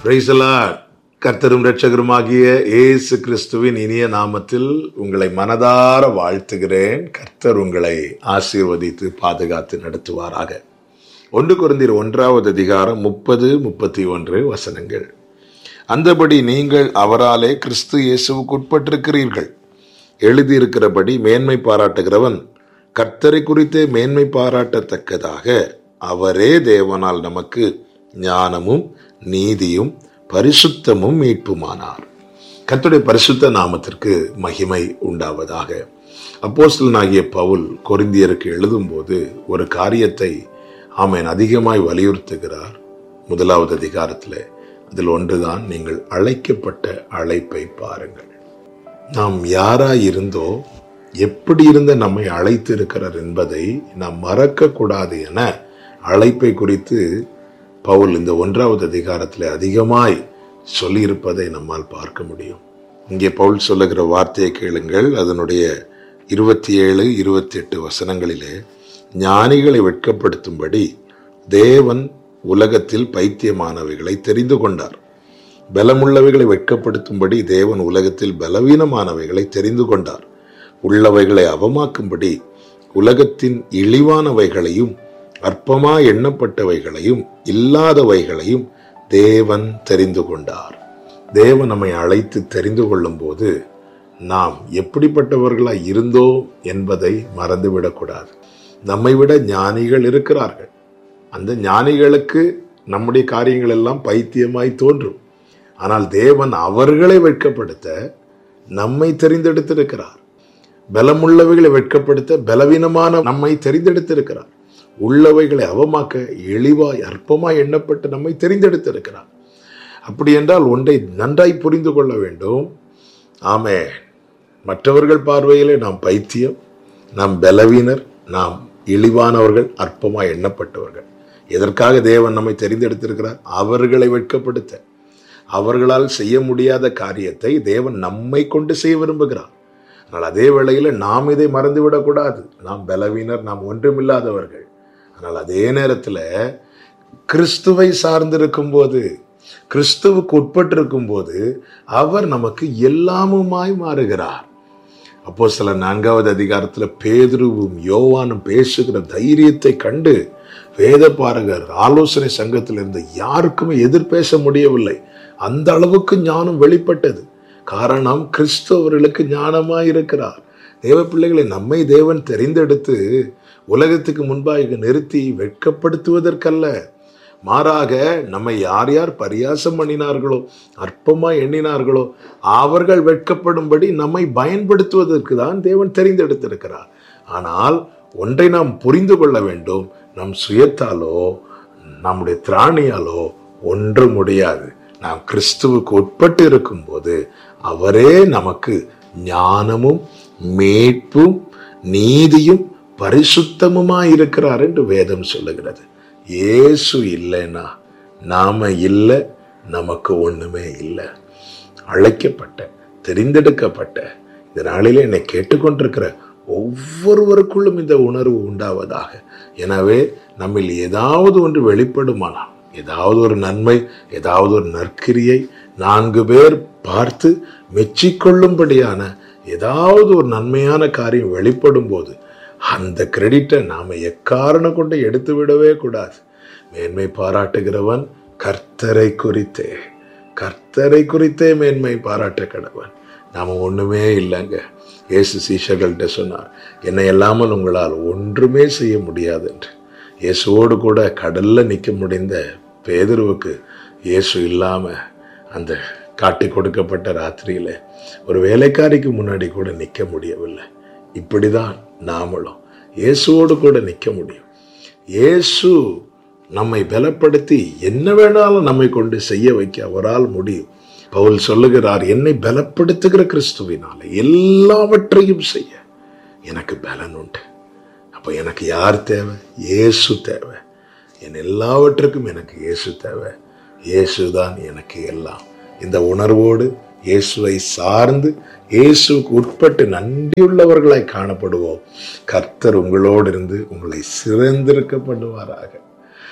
Praise the Lord. கர்த்தரும் இரட்சகருமாகிய இயேசு கிறிஸ்துவின் இனிய நாமத்தில் உங்களை மனதார வாழ்த்துகிறேன் கர்த்தர் உங்களை ஆசீர்வதித்து பாதுகாத்து நடத்துவாராக ஒன்று குருந்தீர் ஒன்றாவது அதிகாரம் முப்பது முப்பத்தி ஒன்று வசனங்கள் அந்தபடி நீங்கள் அவராலே கிறிஸ்து இயேசுவுக்கு உட்பட்டிருக்கிறீர்கள் எழுதியிருக்கிறபடி மேன்மை பாராட்டுகிறவன் கர்த்தரை குறித்தே மேன்மை பாராட்டத்தக்கதாக அவரே தேவனால் நமக்கு ஞானமும் நீதியும் பரிசுத்தமும் மீட்புமானார் கர்த்தருடைய பரிசுத்த நாமத்திற்கு மகிமை உண்டாவதாக அப்போஸ்தலனாகிய பவுல் கொரிந்தியருக்கு எழுதும்போது ஒரு காரியத்தை ஆமேன் அதிகமாய் வலியுறுத்துகிறார் முதலாவது அதிகாரத்தில் அதில் ஒன்றுதான் நீங்கள் அழைக்கப்பட்ட அழைப்பை பாருங்கள் நாம் யாராய் இருந்தோ எப்படி இருந்த நம்மை அழைத்து இருக்கிறார் என்பதை நாம் மறக்க கூடாது என அழைப்பை குறித்து பவுல் இந்த ஒன்றாவது அதிகாரத்தில் அதிகமாய் சொல்லியிருப்பதை நம்மால் பார்க்க முடியும் இங்கே பவுல் சொல்லுகிற வார்த்தையை கேளுங்கள் அதனுடைய இருபத்தி ஏழு இருபத்தி எட்டு வசனங்களிலே ஞானிகளை வெட்கப்படுத்தும்படி தேவன் உலகத்தில் பைத்தியமானவைகளை தெரிந்து கொண்டார் பலமுள்ளவைகளை வெட்கப்படுத்தும்படி தேவன் உலகத்தில் பலவீனமானவைகளை தெரிந்து கொண்டார் உள்ளவைகளை அவமாக்கும்படி உலகத்தின் இழிவானவைகளையும் அற்பமா எண்ணப்பட்டவைகளையும் இல்லாதவைகளையும் தேவன் தெரிந்து கொண்டார் தேவன் நம்மை அழைத்து தெரிந்து கொள்ளும் போது நாம் எப்படிப்பட்டவர்களாய் இருந்தோம் என்பதை மறந்துவிடக்கூடாது நம்மை விட ஞானிகள் இருக்கிறார்கள் அந்த ஞானிகளுக்கு நம்முடைய காரியங்கள் எல்லாம் பைத்தியமாய் தோன்றும் ஆனால் தேவன் அவர்களை வெட்கப்படுத்த நம்மை தெரிந்தெடுத்திருக்கிறார் பலமுள்ளவைகளை வெட்கப்படுத்த பலவீனமான நம்மை தெரிந்தெடுத்திருக்கிறார் உள்ளவைகளை அவமாக்க எளிவாய் அற்பமாய் எண்ணப்பட்டு நம்மை தெரிந்தெடுத்திருக்கிறார் அப்படி என்றால் ஒன்றை நன்றாய் புரிந்து கொள்ள வேண்டும் ஆமே மற்றவர்கள் பார்வையிலே நாம் பைத்தியம் நாம் பலவீனர் நாம் இழிவானவர்கள் அற்பமாய் எண்ணப்பட்டவர்கள் எதற்காக தேவன் நம்மை தெரிந்தெடுத்திருக்கிறார் அவர்களை வெட்கப்படுத்த அவர்களால் செய்ய முடியாத காரியத்தை தேவன் நம்மை கொண்டு செய்ய விரும்புகிறார் ஆனால் அதே வேளையில் நாம் இதை மறந்துவிடக்கூடாது நாம் பலவீனர் நாம் ஒன்றுமில்லாதவர்கள் ஆனால் அதே நேரத்தில் கிறிஸ்துவை சார்ந்திருக்கும் போது கிறிஸ்துவுக்கு உட்பட்டிருக்கும் போது அவர் நமக்கு எல்லாமுமாய் மாறுகிறார் அப்போ சில நான்காவது அதிகாரத்தில் பேதுருவும் யோவானும் பேசுகிற தைரியத்தை கண்டு வேத பாரகர் ஆலோசனை சங்கத்தில் இருந்த யாருக்குமே எதிர்பேச முடியவில்லை அந்த அளவுக்கு ஞானம் வெளிப்பட்டது காரணம் கிறிஸ்து அவர்களுக்கு ஞானமாய் இருக்கிறார் தேவ பிள்ளைகளை நம்மை தேவன் தெரிந்தெடுத்து உலகத்துக்கு முன்பாக நிறுத்தி வெட்கப்படுத்துவதற்கல்ல மாறாக நம்மை யார் யார் பரியாசம் பண்ணினார்களோ அற்பமா எண்ணினார்களோ அவர்கள் வெட்கப்படும்படி நம்மை பயன்படுத்துவதற்கு தான் தேவன் தெரிந்தெடுத்திருக்கிறார் ஆனால் ஒன்றை நாம் புரிந்து கொள்ள வேண்டும் நம் சுயத்தாலோ நம்முடைய திராணியாலோ ஒன்று முடியாது நாம் கிறிஸ்துவுக்கு உட்பட்டு இருக்கும்போது அவரே நமக்கு ஞானமும் மீட்பும் நீதியும் பரிசுத்தமுமாய் இருக்கிறார் என்று வேதம் சொல்லுகிறது இயேசு இல்லைன்னா நாம இல்லை நமக்கு ஒண்ணுமே இல்லை அழைக்கப்பட்ட தெரிந்தெடுக்கப்பட்ட இந்த நாளிலே என்னை கேட்டுக்கொண்டிருக்கிற ஒவ்வொருவருக்குள்ளும் இந்த உணர்வு உண்டாவதாக எனவே நம்மில் ஏதாவது ஒன்று வெளிப்படுமானால் ஏதாவது ஒரு நன்மை ஏதாவது ஒரு நற்கிரியை நான்கு பேர் பார்த்து மெச்சிக்கொள்ளும்படியான ஏதாவது ஒரு நன்மையான காரியம் வெளிப்படும் போது அந்த கிரெடிட்டை நாம எக்காரணம் கொண்டு எடுத்து விடவே கூடாது மேன்மை பாராட்டுகிறவன் கர்த்தரை குறித்தே கர்த்தரை குறித்தே மேன்மை பாராட்ட கடவன் நாம ஒண்ணுமே இல்லைங்க இயேசு சீஷர்கள்ட்ட சொன்னார் என்னை இல்லாமல் உங்களால் ஒன்றுமே செய்ய முடியாது என்று இயேசுவோடு கூட கடல்ல நிற்க முடிந்த பேதுருவுக்கு இயேசு இல்லாம அந்த காட்டி கொடுக்கப்பட்ட ராத்திரியில ஒரு வேலைக்காரிக்கு முன்னாடி கூட நிற்க முடியவில்லை இப்படிதான் நாமளும் இயேசுவோடு கூட நிற்க முடியும் இயேசு நம்மை பலப்படுத்தி என்ன வேணாலும் நம்மை கொண்டு செய்ய வைக்க அவரால் முடியும் பவுல் சொல்லுகிறார் என்னை பலப்படுத்துகிற கிறிஸ்துவினால எல்லாவற்றையும் செய்ய எனக்கு பலன் உண்டு அப்போ எனக்கு யார் தேவை இயேசு தேவை என் எல்லாவற்றுக்கும் எனக்கு இயேசு தேவை இயேசு தான் எனக்கு எல்லாம் இந்த உணர்வோடு இயேசுவை சார்ந்து இயேசுக்கு உட்பட்டு நன்றியுள்ளவர்களாய் காணப்படுவோம் கர்த்தர் உங்களோடு இருந்து உங்களை சிறந்திருக்க பண்ணுவாராக